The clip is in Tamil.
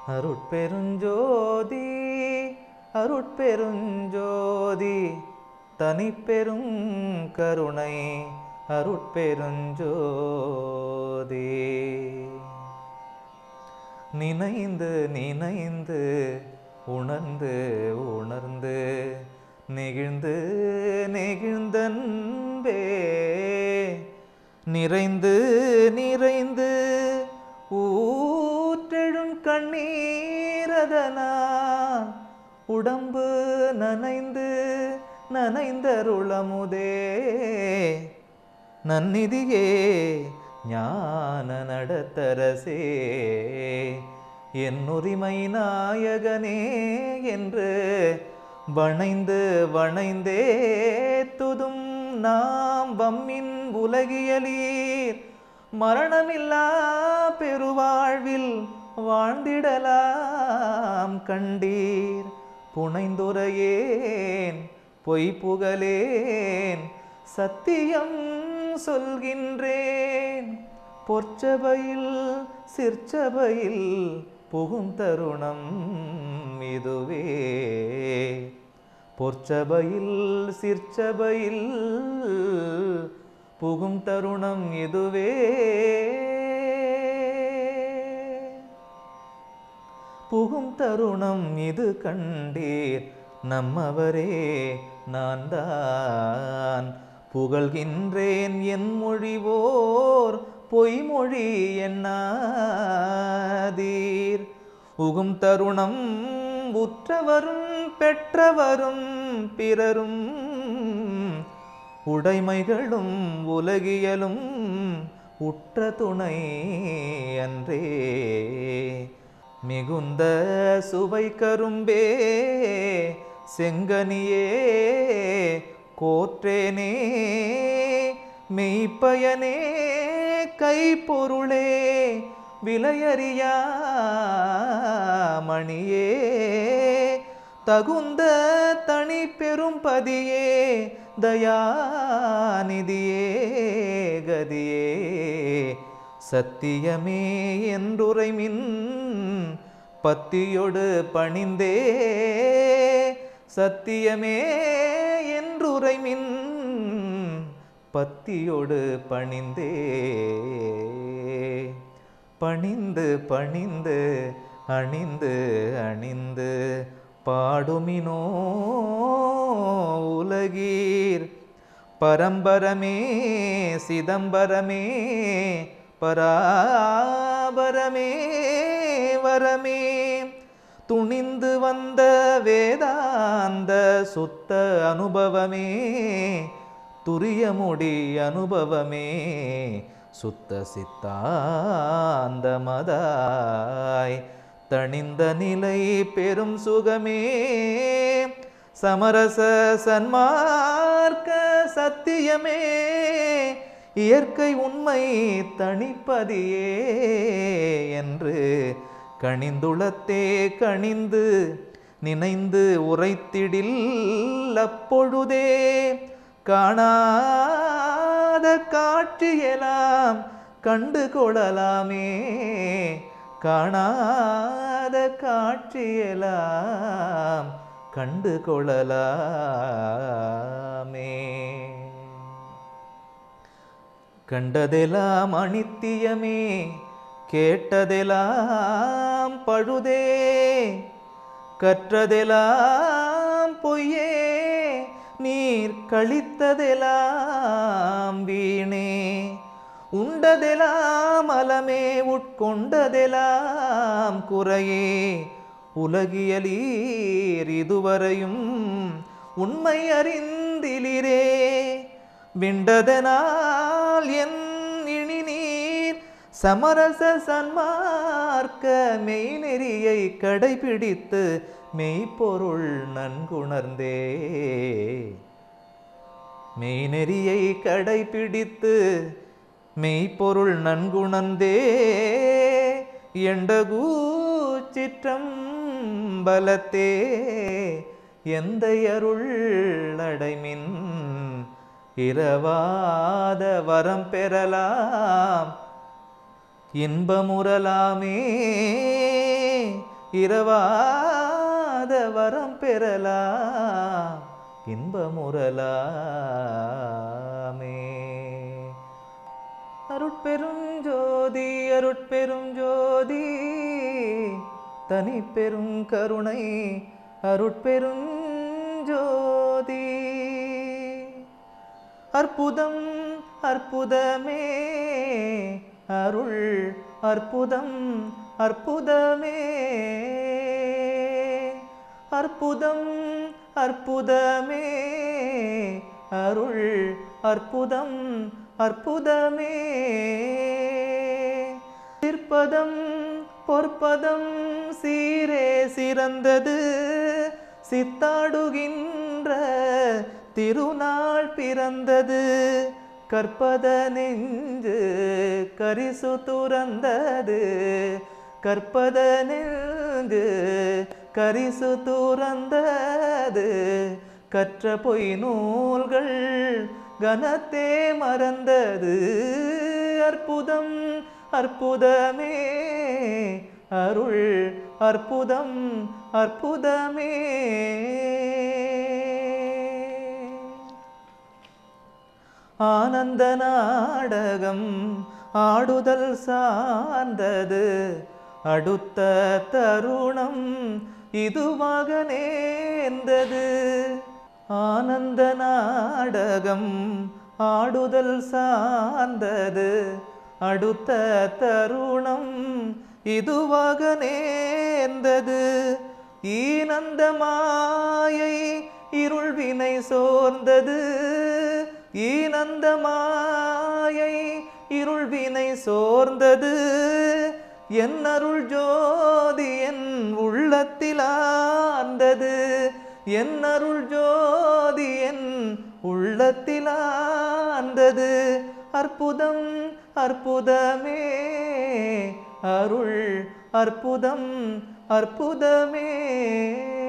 அருட்பெருஞ்சோதி அருட்பெருஞ்சோதி தனிப்பெரும் கருணை அருட்பெருஞ்சோதி நினைந்து நினைந்து உணர்ந்து உணர்ந்து நெகிழ்ந்து நெகிழ்ந்தன்பே நிறைந்து நிறைந்து ஊற்றெழும் கண்ணீரதனால் உடம்பு நனைந்து நனைந்தருளமுதே நன்னிதியே ஞான நடத்தரசே என் உரிமை நாயகனே என்று வணைந்து வணைந்தே துதும் நாம் வம்மின் உலகியலீர் மரணமில்லா பெருவாழ்வில் வாழ்ந்திடலாம் கண்டீர் புனைந்துரையேன் பொய் புகழேன் சத்தியம் சொல்கின்றேன் பொற்சபையில் சிற்சபையில் புகும் தருணம் இதுவே பொற்சபையில் சிற்சபையில் புகும் தருணம் இதுவே புகும் தருணம் இது கண்டீர் நம்மவரே நான் தான் புகழ்கின்றேன் என் மொழிவோர் பொய்மொழி என்னாதீர் உகும் தருணம் உற்றவரும் பெற்றவரும் பிறரும் உடைமைகளும் உலகியலும் உற்ற துணை அன்றே மிகுந்த சுவை கரும்பே செங்கனியே கோற்றேனே மெய்ப்பயனே கைப்பொருளே விலையறியா மணியே தகுந்த தனி பெரும் பதியே தயாநிதியே கதியே சத்தியமே என்றுரைமின் பத்தியொடு பணிந்தே சத்தியமே என்றுரைமின் பத்தியொடு பணிந்தே பணிந்து பணிந்து அணிந்து அணிந்து பாடுமினோ உலகீர் பரம்பரமே சிதம்பரமே பராபரமே வரமே துணிந்து வந்த வேதாந்த சுத்த அனுபவமே துரியமுடி அனுபவமே சுத்த சித்தாந்த மதாய் தணிந்த நிலை பெரும் சுகமே சமரச சன்மார்க்க சத்தியமே இயற்கை உண்மை தனிப்பதியே என்று கணிந்துளத்தே கணிந்து நினைந்து உரைத்திடில் அப்பொழுதே காணாத காட்சியெல்லாம் கண்டு கொள்ளலாமே காணாத காட்சியெல்லாம் கண்டு கொள்ளலாமே கண்டதெல்லாம் அனித்தியமே கேட்டதெல்லாம் பழுதே கற்றதெல்லாம் பொய்யே நீர் கழித்ததெல்லாம் வீணே உண்டதெல்லாம் அலமே உட்கொண்டதெல்லாம் குறையே உலகியலீர் இதுவரையும் உண்மை அறிந்திலிரே விண்டதனால் என் இனி நீர் சமரச சன்மார்க்க மெய்நெறியை கடைபிடித்து மெய்ப்பொருள் நன்குணர்ந்தே மெய்நெறியை கடைபிடித்து மெய்ப்பொருள் நன்குணர்ந்தே எண்டகூ சிற்றம் பலத்தே எந்த அருள் அடைமின் இரவாத வரம் பெறலாம் இன்பமுறலாமே இரவாத வரம் பெறலாம் இன்பமுறலாமே அருட்பெரும் ஜோதி அருட்பெரும் ஜோதி தனி பெரும் கருணை அருட்பெரும் ஜோதி அற்புதம் அற்புதமே அருள் அற்புதம் அற்புதமே அற்புதம் அற்புதமே அருள் அற்புதம் அற்புதமே சிற்பதம் பொற்பதம் சீரே சிறந்தது சித்தாடுகின்ற திருநாள் பிறந்தது கற்பத நெஞ்சு கரிசு துறந்தது கற்பத நெஞ்சு கரிசு துறந்தது கற்ற பொய் நூல்கள் கனத்தே மறந்தது அற்புதம் அற்புதமே அருள் அற்புதம் அற்புதமே ஆனந்த நாடகம் ஆடுதல் சார்ந்தது அடுத்த தருணம் இதுவாக நேர்ந்தது ஆனந்த நாடகம் ஆடுதல் சார்ந்தது அடுத்த தருணம் இதுவாக நேர்ந்தது ஈனந்த மாயை இருள் வினை சோர்ந்தது ஈனந்த மாயை இருள் வினை சோர்ந்தது என் அருள் ஜோதி என் உள்ளத்தில் ஆர்ந்தது என் அருள் ஜோதி என் உள்ளத்தில் ஆர்ந்தது அற்புதம் அற்புதமே அருள் அற்புதம் அற்புதமே